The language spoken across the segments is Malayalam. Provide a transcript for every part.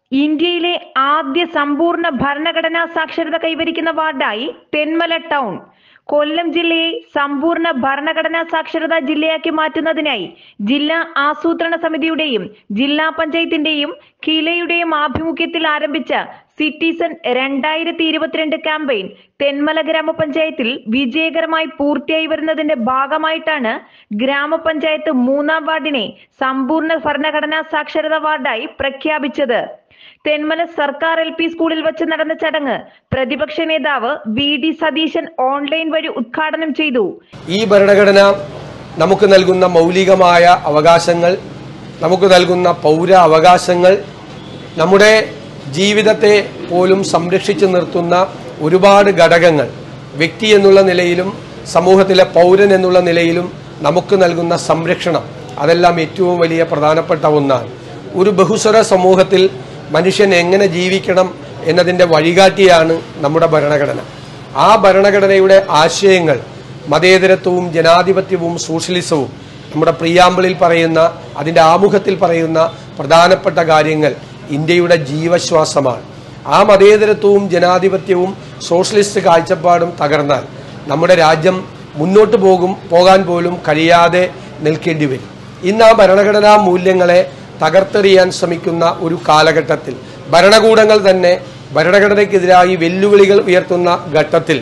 ഇന്ത്യയിലെ ആദ്യ സമ്പൂർണ്ണ ഭരണഘടനാ സാക്ഷരത കൈവരിക്കുന്ന വാർഡായി തെന്മല ടൗൺ കൊല്ലം ജില്ലയെ സമ്പൂർണ്ണ ഭരണഘടനാ സാക്ഷരതാ ജില്ലയാക്കി മാറ്റുന്നതിനായി ജില്ലാ ആസൂത്രണ സമിതിയുടെയും ജില്ലാ പഞ്ചായത്തിന്റെയും കിലയുടെയും ആഭിമുഖ്യത്തിൽ ആരംഭിച്ച സിറ്റിസൺ രണ്ടായിരത്തി ഇരുപത്തിരണ്ട് ക്യാമ്പയിൻ തെന്മല ഗ്രാമപഞ്ചായത്തിൽ വിജയകരമായി പൂർത്തിയായി വരുന്നതിന്റെ ഭാഗമായിട്ടാണ് ഗ്രാമപഞ്ചായത്ത് മൂന്നാം വാർഡിനെ സമ്പൂർണ്ണ ഭരണഘടനാ സാക്ഷരതാ വാർഡായി പ്രഖ്യാപിച്ചത് തെന്മല സർക്കാർ എൽ പി സ്കൂളിൽ വെച്ച് നടന്ന ചടങ്ങ് പ്രതിപക്ഷ നേതാവ് വി ഡി സതീശൻ ഓൺലൈൻ വഴി ഉദ്ഘാടനം ചെയ്തു ഈ ഭരണഘടന നമുക്ക് നൽകുന്ന മൗലികമായ അവകാശങ്ങൾ നമുക്ക് നൽകുന്ന പൗര അവകാശങ്ങൾ നമ്മുടെ ജീവിതത്തെ പോലും സംരക്ഷിച്ചു നിർത്തുന്ന ഒരുപാട് ഘടകങ്ങൾ വ്യക്തി എന്നുള്ള നിലയിലും സമൂഹത്തിലെ പൗരൻ എന്നുള്ള നിലയിലും നമുക്ക് നൽകുന്ന സംരക്ഷണം അതെല്ലാം ഏറ്റവും വലിയ പ്രധാനപ്പെട്ട ഒന്നാണ് ഒരു ബഹുസ്വര സമൂഹത്തിൽ മനുഷ്യൻ എങ്ങനെ ജീവിക്കണം എന്നതിൻ്റെ വഴികാട്ടിയാണ് നമ്മുടെ ഭരണഘടന ആ ഭരണഘടനയുടെ ആശയങ്ങൾ മതേതരത്വവും ജനാധിപത്യവും സോഷ്യലിസവും നമ്മുടെ പ്രിയാമ്പിളിൽ പറയുന്ന അതിൻ്റെ ആമുഖത്തിൽ പറയുന്ന പ്രധാനപ്പെട്ട കാര്യങ്ങൾ ഇന്ത്യയുടെ ജീവശ്വാസമാണ് ആ മതേതരത്വവും ജനാധിപത്യവും സോഷ്യലിസ്റ്റ് കാഴ്ചപ്പാടും തകർന്നാൽ നമ്മുടെ രാജ്യം മുന്നോട്ട് പോകും പോകാൻ പോലും കഴിയാതെ നിൽക്കേണ്ടി വരും ഇന്ന് ആ ഭരണഘടനാ മൂല്യങ്ങളെ തകർത്തെറിയാൻ ശ്രമിക്കുന്ന ഒരു കാലഘട്ടത്തിൽ ഭരണകൂടങ്ങൾ തന്നെ ഭരണഘടനയ്ക്കെതിരായി വെല്ലുവിളികൾ ഉയർത്തുന്ന ഘട്ടത്തിൽ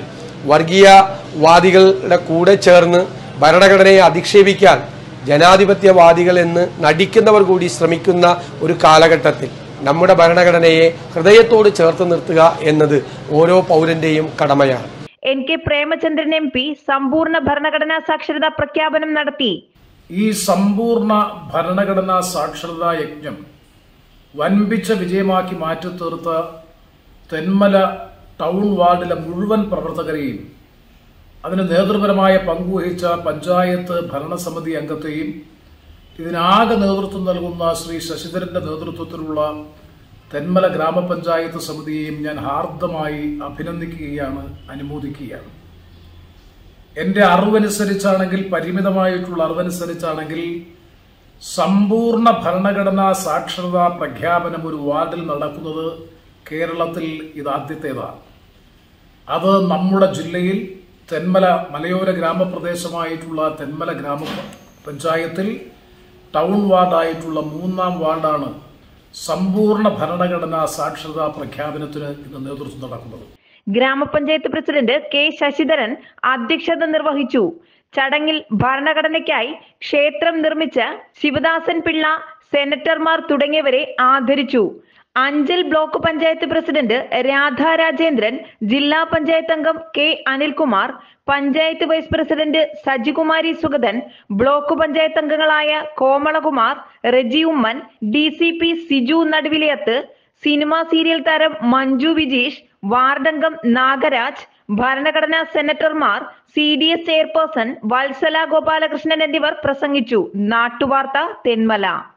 വർഗീയവാദികളുടെ കൂടെ ചേർന്ന് ഭരണഘടനയെ അധിക്ഷേപിക്കാൻ ജനാധിപത്യവാദികൾ എന്ന് നടിക്കുന്നവർ കൂടി ശ്രമിക്കുന്ന ഒരു കാലഘട്ടത്തിൽ നമ്മുടെ ഭരണഘടനയെ ഹൃദയത്തോട് ചേർത്ത് നിർത്തുക എന്നത് ഓരോ പൗരന്റെയും കടമയാണ് N K Premachandran M P സമ്പൂർണ്ണ ഭരണഘടനാ സാക്ഷരതാ പ്രഖ്യാപനം നടത്തി ഈ സമ്പൂർണ്ണ ഭരണഘടനാ സാക്ഷരതാ യജ്ഞം വൻപിച്ച വിജയമാക്കി മാറ്റി തീർത്ത തെന്മല ടൗൺ വാർഡിലെ മുഴുവൻ പ്രവർത്തകരെയും അതിന് നേതൃപരമായ പങ്കുവഹിച്ച പഞ്ചായത്ത് ഭരണസമിതി അംഗത്തെയും ഇതിനാകെ നേതൃത്വം നൽകുന്ന ശ്രീ ശശിധരന്റെ നേതൃത്വത്തിലുള്ള തെന്മല ഗ്രാമപഞ്ചായത്ത് സമിതിയെയും ഞാൻ ഹാർദമായി അഭിനന്ദിക്കുകയാണ് അനുമോദിക്കുകയാണ് എന്റെ അറിവനുസരിച്ചാണെങ്കിൽ പരിമിതമായിട്ടുള്ള അറിവനുസരിച്ചാണെങ്കിൽ സമ്പൂർണ്ണ ഭരണഘടനാ സാക്ഷരതാ പ്രഖ്യാപനം ഒരു വാർഡിൽ നടക്കുന്നത് കേരളത്തിൽ ഇതാദ്യത്തേതാണ് അത് നമ്മുടെ ജില്ലയിൽ തെന്മല മലയോര ഗ്രാമപ്രദേശമായിട്ടുള്ള തെന്മല ഗ്രാമ പഞ്ചായത്തിൽ ടൗൺ വാർഡായിട്ടുള്ള മൂന്നാം വാർഡാണ് സമ്പൂർണ്ണ ഭരണഘടനാ സാക്ഷരതാ പ്രഖ്യാപനത്തിന് ഇന്ന് നേതൃത്വം നടക്കുന്നത് ഗ്രാമപഞ്ചായത്ത് പ്രസിഡന്റ് കെ ശശിധരൻ അധ്യക്ഷത നിർവഹിച്ചു ചടങ്ങിൽ ഭരണഘടനയ്ക്കായി ക്ഷേത്രം നിർമ്മിച്ച ശിവദാസൻ പിള്ള സെനറ്റർമാർ തുടങ്ങിയവരെ ആദരിച്ചു അഞ്ചൽ ബ്ലോക്ക് പഞ്ചായത്ത് പ്രസിഡന്റ് രാധാ രാജേന്ദ്രൻ ജില്ലാ പഞ്ചായത്ത് അംഗം K Anilkumar panchayat vice president Sajikumari Sugathan block panchayat അംഗങ്ങളായ Komalakumar Reji Oommen D C P Siju Naduvilayath cinema serial താരം മഞ്ജു വിജീഷ് വാർഡംഗം നാഗരാജ് ഭരണഘടനാ സെനറ്റർമാർ C D S chairperson Vatsala Gopalakrishnan എന്നിവർ പ്രസംഗിച്ചു നാട്ടുവാർത്ത തെന്മല